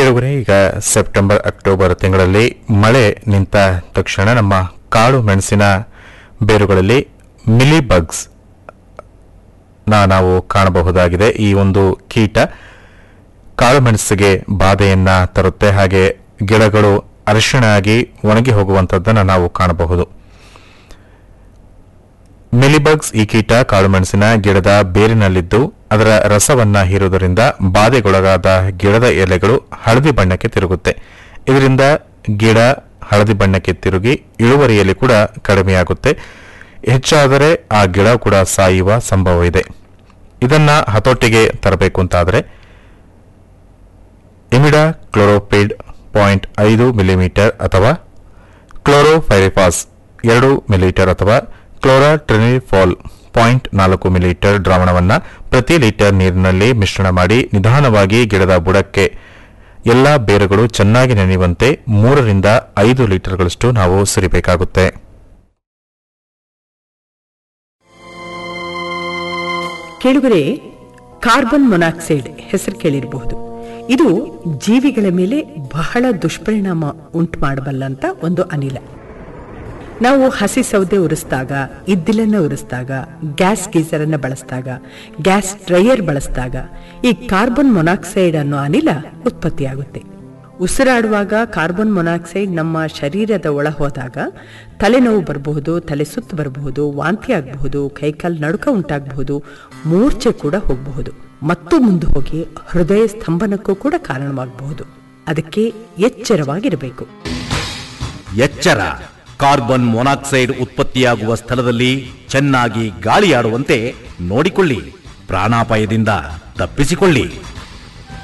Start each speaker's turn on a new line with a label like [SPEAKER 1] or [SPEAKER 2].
[SPEAKER 1] ಕೇಳುವರೆ ಈಗ September October ತಿಂಗಳಲ್ಲಿ ಮಳೆ ನಿಂತ ತಕ್ಷಣ ನಮ್ಮ ಕಾಳು ಮೆಣಸಿನ ಬೇರುಗಳಲ್ಲಿ ಮಿಲಿ ಬಗ್ಸ್ ನ ನಾವು ಕಾಣಬಹುದಾಗಿದೆ ಈ ಒಂದು ಕೀಟ ಕಾಳು ಮೆಣಸಿಗೆ ಬಾಧೆಯನ್ನ ತರುತ್ತೆ ಹಾಗೆ ಗಿಡಗಳು ಅರಿಶಿಣ ಆಗಿ ಒಣಗಿ ಹೋಗುವಂಥದ್ದನ್ನು ನಾವು ಕಾಣಬಹುದು ಮಿಲಿಬಗ್ಸ್ ಈ ಕೀಟ ಕಾಳುಮೆಣಸಿನ ಗಿಡದ ಬೇರಿನಲ್ಲಿದ್ದು ಅದರ ರಸವನ್ನ ಹೀರುವುದರಿಂದ ಬಾಧೆಗೊಳಗಾದ ಗಿಡದ ಎಲೆಗಳು ಹಳದಿ ಬಣ್ಣಕ್ಕೆ ತಿರುಗುತ್ತೆ ಇದರಿಂದ ಗಿಡ ಹಳದಿ ಬಣ್ಣಕ್ಕೆ ತಿರುಗಿ ಇಳುವರಿಯಲ್ಲಿ ಕೂಡ ಕಡಿಮೆಯಾಗುತ್ತೆ ಹೆಚ್ಚಾದರೆ ಆ ಗಿಡ ಕೂಡ ಸಾಯುವ ಸಂಭವ ಇದೆ ಇದನ್ನ ಹತೋಟಿಗೆ ತರಬೇಕು ಅಂತಾದರೆ ಇಮಿಡಾ ಕ್ಲೋರೋಪಿಡ್ ಪಾಯಿಂಟ್ ಐದು ಮಿಲಿಮೀಟರ್ ಅಥವಾ ಕ್ಲೋರೋಫೈರಿಫಾಸ್ ಎರಡು ಮಿಲಿಲೀಟರ್ ಅಥವಾ ಕ್ಲೋರಾ ಟ್ರಿನಿಫಾಲ್ ಪಾಯಿಂಟ್ ನಾಲ್ಕು ಮಿಲಿಲೀಟರ್ ದ್ರಾವಣವನ್ನು ಪ್ರತಿ ಲೀಟರ್ ನೀರಿನಲ್ಲಿ ಮಿಶ್ರಣ ಮಾಡಿ ನಿಧಾನವಾಗಿ ಗಿಡದ ಬುಡಕ್ಕೆ ಎಲ್ಲಾ ಬೇರುಗಳು ಚೆನ್ನಾಗಿ ನೆನೆಯುವಂತೆ ಮೂರರಿಂದ ಐದು ಲೀಟರ್ಗಳಷ್ಟು ನಾವು ಸುರಿಬೇಕಾಗುತ್ತೆ
[SPEAKER 2] ಕೇಳುಗರೆ ಕಾರ್ಬನ್ ಮೊನಾಕ್ಸೈಡ್ ಹೆಸರು ಕೇಳಿರಬಹುದು ಇದು ಜೀವಿಗಳ ಮೇಲೆ ಬಹಳ ದುಷ್ಪರಿಣಾಮ ಉಂಟು ಮಾಡಬಲ್ಲಂತ ಒಂದು ಅನಿಲ ನಾವು ಹಸಿ ಸೌದೆ ಉರಿಸಿದಾಗ ಇದ್ದಿಲನ್ನ ಉರಿಸಿದಾಗ ಗ್ಯಾಸ್ ಗೀಸರ್ ಅನ್ನ ಬಳಸಿದಾಗ ಗ್ಯಾಸ್ ಡ್ರೈಯರ್ ಬಳಸಿದಾಗ ಈ ಕಾರ್ಬನ್ ಮೊನಾಕ್ಸೈಡ್ ಅನ್ನೋ ಅನಿಲ ಉತ್ಪತ್ತಿಯಾಗುತ್ತೆ ಉಸಿರಾಡುವಾಗ ಕಾರ್ಬನ್ ಮೊನಾಕ್ಸೈಡ್ ನಮ್ಮ ಶರೀರದ ಒಳ ಹೋದಾಗ ತಲೆನೋವು ಬರಬಹುದು ತಲೆ ಸುತ್ತು ಬರಬಹುದು ವಾಂತಿ ಆಗಬಹುದು ಕೈಕಾಲು ನಡುಕ ಉಂಟಾಗಬಹುದು ಮೂರ್ಛೆ ಕೂಡ ಹೋಗಬಹುದು ಮತ್ತು ಮುಂದೆ ಹೋಗಿ ಹೃದಯ ಸ್ತಂಭನಕ್ಕೂ ಕೂಡ ಕಾರಣವಾಗಬಹುದು ಅದಕ್ಕೆ ಎಚ್ಚರವಾಗಿರಬೇಕು
[SPEAKER 3] ಎಚ್ಚರ ಕಾರ್ಬನ್ ಮೊನಾಕ್ಸೈಡ್ ಉತ್ಪತ್ತಿಯಾಗುವ ಸ್ಥಳದಲ್ಲಿ ಚೆನ್ನಾಗಿ ಗಾಳಿಯಾಡುವಂತೆ ನೋಡಿಕೊಳ್ಳಿ ಪ್ರಾಣಾಪಾಯದಿಂದ ತಪ್ಪಿಸಿಕೊಳ್ಳಿ